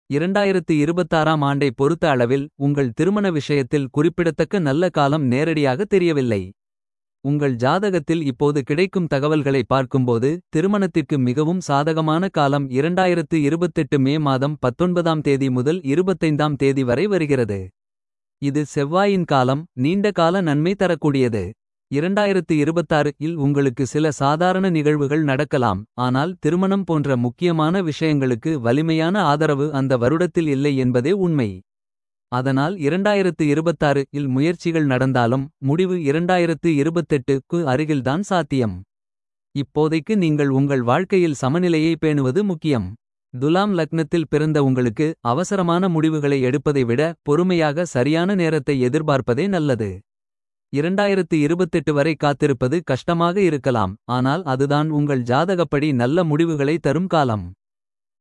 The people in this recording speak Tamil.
இரண்டாயிரத்து இருபத்தாறாம் ஆண்டை பொறுத்த அளவில் உங்கள் திருமண விஷயத்தில் குறிப்பிடத்தக்க நல்ல காலம் நேரடியாக தெரியவில்லை. உங்கள் ஜாதகத்தில் இப்போது கிடைக்கும் தகவல்களை பார்க்கும்போது திருமணத்திற்கு மிகவும் சாதகமான காலம் இரண்டாயிரத்து இருபத்தெட்டு மே மாதம் பத்தொன்பதாம் தேதி முதல் இருபத்தைந்தாம் தேதி வரை வருகிறது. இது செவ்வாயின் காலம் நீண்ட கால நன்மை தரக்கூடியது. இரண்டாயிரத்து இருபத்தாறு இல் உங்களுக்கு சில சாதாரண நிகழ்வுகள் நடக்கலாம். ஆனால் திருமணம் போன்ற முக்கியமான விஷயங்களுக்கு வலிமையான ஆதரவு அந்த வருடத்தில் இல்லை என்பதே உண்மை. அதனால் இரண்டாயிரத்து இருபத்தாறு இல் முயற்சிகள் நடந்தாலும் முடிவு இரண்டாயிரத்து இருபத்தெட்டு க்கு அருகில்தான் சாத்தியம். இப்போதைக்கு நீங்கள் உங்கள் வாழ்க்கையில் சமநிலையை பேணுவது முக்கியம். துலாம் லக்னத்தில் பிறந்த உங்களுக்கு அவசரமான முடிவுகளை எடுப்பதை விட பொறுமையாக சரியான நேரத்தை எதிர்பார்ப்பதே நல்லது. இரண்டாயிரத்து இருபத்தெட்டு வரை காத்திருப்பது கஷ்டமாக இருக்கலாம். ஆனால் அதுதான் உங்கள் ஜாதகப்படி நல்ல முடிவுகளை தரும் காலம்.